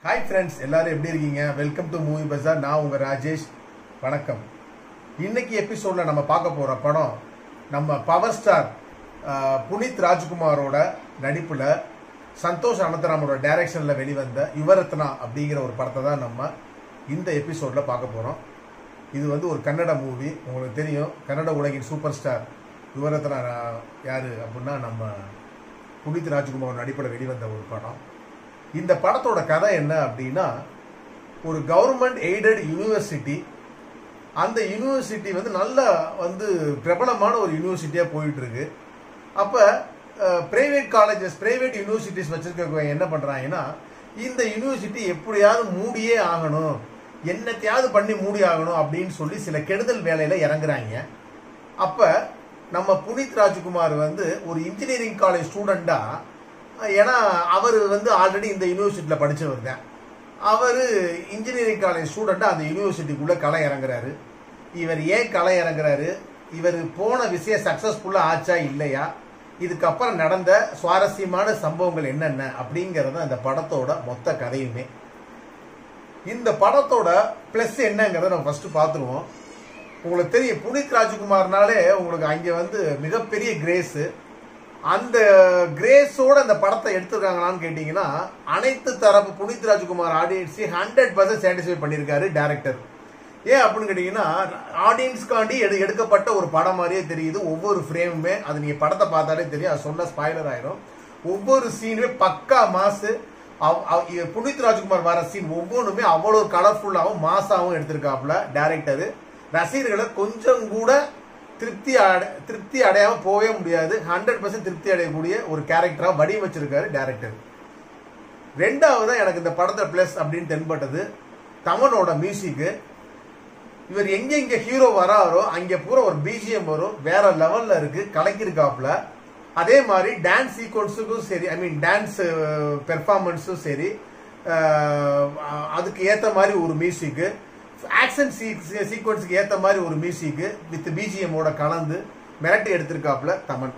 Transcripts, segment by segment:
hi friends எல்லாரும் எப்படி இருக்கீங்க வெல்கம் டு மூவி பஜார் நான் உங்க ராஜேஷ் வணக்கம் இன்னைக்கு எபிசோட்ல நம்ம பார்க்க போற படம் நம்ம பவர் ஸ்டார் ஆஹ், புனித் ராஜ்குமாரோட நடிப்புல சந்தோஷ் அனந்தராமோட டைரக்ஷன்ல வெளிவந்த யுவரத்னா அப்படிங்கிற ஒரு படத்தை தான் நம்ம இந்த எபிசோட்ல பார்க்க போறோம் இது வந்து ஒரு கன்னட மூவி உங்களுக்கு தெரியும் கன்னட உலகின் சூப்பர் ஸ்டார் யுவரத்னா ஆஹ், யாரு அப்படின்னா நம்ம புனித் ராஜ்குமார் நடிப்பில் வெளிவந்த ஒரு படம் இந்த படத்தோட கதை என்ன அப்படின்னா ஒரு கவர்மெண்ட் எய்டட் யூனிவர்சிட்டி அந்த யூனிவர்சிட்டி வந்து நல்ல வந்து பிரபலமான ஒரு யூனிவர்சிட்டியாக போயிட்டு இருக்கு அப்போ பிரைவேட் காலேஜஸ் பிரைவேட் யூனிவர்சிட்டிஸ் வச்சிருக்கவங்க என்ன பண்ணுறாங்கன்னா இந்த யூனிவர்சிட்டி எப்படியாவது மூடியே ஆகணும் என்னத்தையாவது பண்ணி மூடி ஆகணும் அப்படின்னு சொல்லி சில கெடுதல் வேலையில் இறங்குறாங்க அப்போ நம்ம புனித் ராஜ்குமார் வந்து ஒரு இன்ஜினியரிங் காலேஜ் ஸ்டூடெண்டா ஏன்னா அவர் வந்து ஆல்ரெடி இந்த யூனிவர்சிட்டியில் படிச்சவர் தான் அவர் இன்ஜினியரிங் காலேஜ் ஸ்டூடெண்டா அந்த யூனிவர்சிட்டிக்குள்ள களை இறங்குறாரு இவர் ஏன் களை இறங்குறாரு இவர் போன விஷயம் சக்சஸ்ஃபுல்லாக ஆச்சா இல்லையா இதுக்கப்புறம் நடந்த சுவாரஸ்யமான சம்பவங்கள் என்னென்ன அப்படிங்கறது அந்த படத்தோட மொத்த கதையுமே இந்த படத்தோட ப்ளஸ் என்னங்கிறத நம்ம ஃபர்ஸ்ட் பார்த்துருவோம் உங்களுக்கு தெரியும் புனித் ராஜ்குமார்னாலே உங்களுக்கு அங்கே வந்து மிகப்பெரிய கிரேஸு அந்த கிரேஸோட அந்த படத்தை எடுத்திருக்காங்களான்னு கேட்டிங்கன்னா அனைத்து தரப்பு புனித் ராஜ்குமார் ஆடியன்ஸையும் ஹண்ட்ரட் பர்சன்ட் சாட்டிஸ்ஃபை பண்ணியிருக்காரு டேரக்டர் ஏன் அப்படின்னு கேட்டிங்கன்னா ஆடியன்ஸ்காண்டி எடு எடுக்கப்பட்ட ஒரு படம் மாதிரியே தெரியுது ஒவ்வொரு ஃப்ரேமுமே அது நீங்கள் படத்தை பார்த்தாலே தெரியும் அது சொன்ன ஸ்பாய்லர் ஆயிரும் ஒவ்வொரு சீனுமே பக்கா மாசு அவ்- அவ்- இ- புனித் ராஜ்குமார் வர சீன் ஒவ்வொன்றுமே அவ்வளோ கலர்ஃபுல்லாகவும் மாசாவும் எடுத்திருக்காப்புல டேரக்டர் ரசிகர்களை கொஞ்சம் கூட திருப்தி அடை திருப்தி அடையாம போகவே முடியாது ஹண்ட்ரட் பர்சன்ட் திருப்தி அடையக்கூடிய ஒரு கேரக்டரா வடிவமைச்சிருக்காரு டேரக்டர் ரெண்டாவது எனக்கு இந்த படத்தை பிளஸ் அப்படின்னு தென்பட்டது தமனோட மியூசிக்கு இவர் எங்க எங்க ஹீரோ வராரோ அங்க பூரா ஒரு பிஜிஎம் வரும் வேற லெவல்ல இருக்கு கலக்கிருக்காப்ல அதே மாதிரி டான்ஸ் சீக்வன்ஸுக்கும் சரி ஐ மீன் டான்ஸ் பெர்ஃபார்மன்ஸும் சரி அஹ், அதுக்கு ஏத்த மாதிரி ஒரு மியூசிக்கு ஆக்ஷன் சீக்வன்ஸுக்கு ஏத்த மாதிரி ஒரு மியூசிக்கு வித் பிஜிஎம்மோட கலந்து மிரட்டி எடுத்திருக்காப்ல தமன்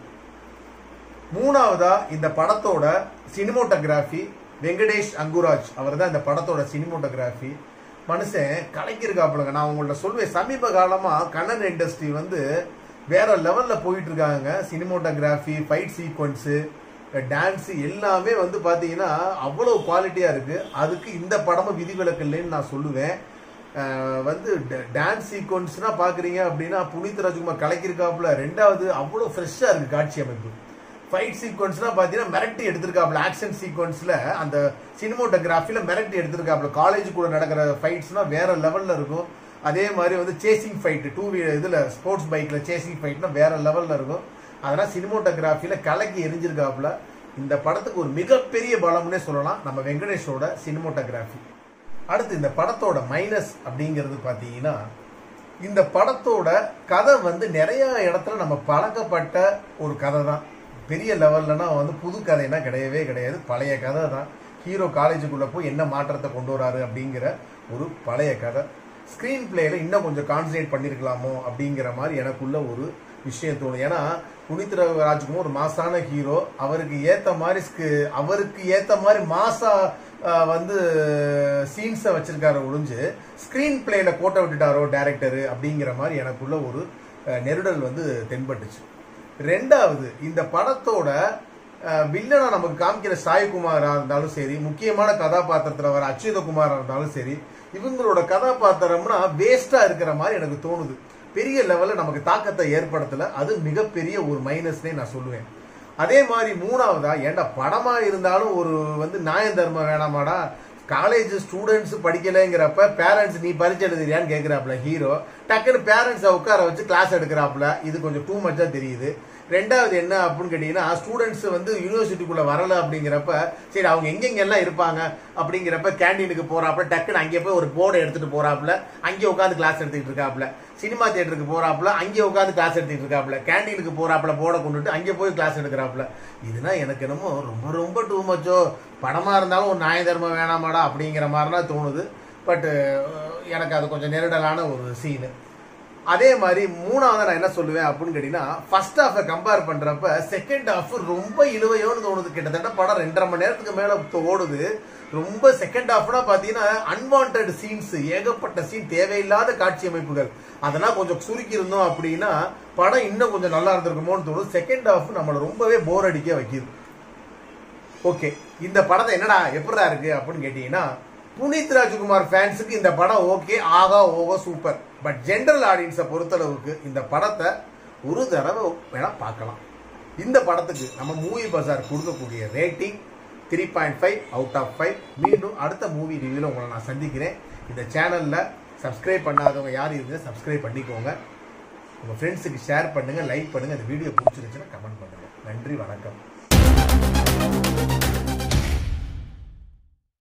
மூணாவதா இந்த படத்தோட சினிமோட்டோகிராஃபி வெங்கடேஷ் அங்குராஜ் அவர் தான் இந்த படத்தோட சினிமோட்டோகிராஃபி மனுஷன் கலைக்கிருக்காப்புலங்க நான் உங்கள்ட்ட சொல்வேன் சமீப காலமா கன்னட இண்டஸ்ட்ரி வந்து வேற லெவல்ல போயிட்டு இருக்காங்க சினிமோட்டோகிராஃபி ஃபைட் சீக்வன்ஸு டான்ஸ் எல்லாமே வந்து பாத்தீங்கன்னா அவ்வளவு குவாலிட்டியா இருக்கு அதுக்கு இந்த படமும் விதிவிலக்கு இல்லைன்னு நான் சொல்லுவேன் அஹ் வந்து டான்ஸ் சீக்வன்ஸ்னா பாக்குறீங்க அப்படின்னா புனித் ராஜ்குமார் கலக்கிருக்காப்புல ரெண்டாவது அவ்வளவு ஃப்ரெஷ்ஷா இருக்கு காட்சி அமைப்பு ஃபைட் சீக்வன்ஸ்னா பாத்தீங்கன்னா மிரட்டி எடுத்திருக்காப்புல ஆக்ஷன் சீக்வன்ஸ்ல அந்த சினிமோட்டோகிராஃபில மிரட்டி எடுத்திருக்காப்புல காலேஜ் கூட நடக்கிற ஃபைட்ஸ்னா வேற லெவல்ல இருக்கும் அதே மாதிரி வந்து சேசிங் ஃபைட் டூ வீலர் இதுல ஸ்போர்ட்ஸ் பைக்ல சேசிங் ஃபைட்னா வேற லெவல்ல இருக்கும் அதெல்லாம் சினிமோட்டோகிராஃபில கலக்கி எரிஞ்சிருக்காப்புல இந்த படத்துக்கு ஒரு மிகப்பெரிய பலம்னே சொல்லலாம் நம்ம வெங்கடேஷோட சினிமோட்டோகிராஃபி அடுத்து இந்த படத்தோட மைனஸ் அப்படிங்கிறது பார்த்தீங்கன்னா இந்த படத்தோட கதை வந்து நிறைய இடத்துல நம்ம பழக்கப்பட்ட ஒரு கதை தான் பெரிய லெவல்லனா வந்து புது கதைனா கிடையவே கிடையாது பழைய கதை தான் ஹீரோ காலேஜுக்குள்ள போய் என்ன மாற்றத்தை கொண்டு வராரு அப்படிங்கிற ஒரு பழைய கதை ஸ்க்ரீன் பிளேல இன்னும் கொஞ்சம் கான்சன்ட்ரேட் பண்ணியிருக்கலாமோ அப்படிங்கிற மாதிரி எனக்குள்ள ஒரு விஷயம் தோணும் ஏன்னா புனித் ராஜ்குமார் ஒரு மாசான ஹீரோ அவருக்கு ஏத்த மாதிரி ஸ்கு- அவருக்கு ஏத்த மாதிரி மாசா ஆஹ், வந்து சீன்ஸை வச்சிருக்காரு ஒழிஞ்சு ஸ்கிரீன் பிளேல கோட்டை விட்டுட்டாரோ டேரக்டர் அப்படிங்கிற மாதிரி எனக்குள்ள ஒரு அஹ், நெருடல் வந்து தென்பட்டுச்சு ரெண்டாவது இந்த படத்தோட அஹ், வில்லனா நமக்கு காமிக்கிற சாய்குமாரா இருந்தாலும் சரி முக்கியமான கதாபாத்திரத்துல வர அச்சுதகுமாரா இருந்தாலும் சரி இவங்களோட கதாபாத்திரம்னா வேஸ்டா இருக்கிற மாதிரி எனக்கு தோணுது பெரிய லெவல்ல நமக்கு தாக்கத்தை ஏற்படுத்தல அது மிகப்பெரிய ஒரு மைனஸ்னே நான் சொல்லுவேன் அதே மாதிரி மூணாவதா ஏன்டா படமா இருந்தாலும் ஒரு வந்து நியாய தர்மம் வேணாமாடா காலேஜ் ஸ்டூடெண்ட்ஸ் படிக்கலைங்கிறப்ப பேரண்ட்ஸ் நீ பரிச்சை எழுதுறியான்னு கேட்கிறாப்ல ஹீரோ டக்குன்னு பேரண்ட்ஸை உட்கார வச்சு கிளாஸ் எடுக்கிறாப்ல இது கொஞ்சம் டூ மச்சா தெரியுது ரெண்டாவது என்ன அப்படின்னு கேட்டீங்கன்னா ஸ்டூடெண்ட்ஸ் வந்து யூனிவர்சிட்டிக்குள்ள வரல அப்படிங்கிறப்ப சரி அவங்க எங்கெங்க எல்லாம் இருப்பாங்க அப்படிங்கிறப்ப கேண்டீனுக்கு போறாப்புல டக்குன்னு அங்கே போய் ஒரு போர்டை எடுத்துட்டு போறாப்புல அங்கே உட்காந்து கிளாஸ் எடுத்துக்கிட்டு இருக்காப்புல சினிமா தியேட்டருக்கு போறாப்புல அங்கே உட்காந்து கிளாஸ் எடுத்துக்கிட்டு இருக்காப்புல கேண்டீனுக்கு போறாப்புல போர்டை கொண்டுட்டு அங்கே போய் கிளாஸ் எடுக்கிறாப்புல இதுனா எனக்கு என்னமோ ரொம்ப ரொம்ப டூ மச்சோ படமா இருந்தாலும் ஒரு நியாய தர்மம் வேணாமாடா அப்படிங்கிற மாதிரிலாம் தோணுது பட் எனக்கு அது கொஞ்சம் நெருடலான ஒரு சீனு அதே மாதிரி மூணாவது நான் என்ன சொல்லுவேன் அப்படின்னு கேட்டீங்கன்னா ஃபர்ஸ்ட் ஹாஃபை கம்பேர் பண்றப்ப செகண்ட் ஹாஃப் ரொம்ப இழுவையோன்னு தோணுது கிட்டத்தட்ட படம் ரெண்டரை மணி நேரத்துக்கு மேல ஓடுது ரொம்ப செகண்ட் ஹாஃப்னா பாத்தீங்கன்னா அன்வான்ட் சீன்ஸ் ஏகப்பட்ட சீன் தேவையில்லாத காட்சி அமைப்புகள் அதெல்லாம் கொஞ்சம் சுருக்கி இருந்தோம் அப்படின்னா படம் இன்னும் கொஞ்சம் நல்லா இருந்திருக்குமோன்னு தோணும் செகண்ட் ஹாஃப் நம்மளை ரொம்பவே போர் அடிக்க வைக்குது ஓகே இந்த படத்தை என்னடா எப்படிடா இருக்கு அப்படின்னு கேட்டீங்கன்னா புனித் ராஜ்குமார் ஃபேன்ஸுக்கு இந்த படம் ஓகே ஆகா ஓகோ சூப்பர் பட் ஜென்ரல் ஆடியன்ஸை பொறுத்தளவுக்கு இந்த படத்தை ஒரு தடவை வேணா பார்க்கலாம் இந்த படத்துக்கு நம்ம மூவி பஜார் கொடுக்கக்கூடிய rating three point five out of five மீண்டும் அடுத்த மூவி ரிவ்யூவில் உங்களை நான் சந்திக்கிறேன் இந்த சேனலில் சப்ஸ்கிரைப் பண்ணாதவங்க யார் இருந்தால் சப்ஸ்கிரைப் பண்ணிக்கோங்க உங்கள் ஃப்ரெண்ட்ஸுக்கு ஷேர் பண்ணுங்கள் லைக் பண்ணுங்கள் இந்த வீடியோ பிடிச்சிருந்துச்சுன்னா கமெண்ட் பண்ணுங்கள் நன்றி வணக்கம்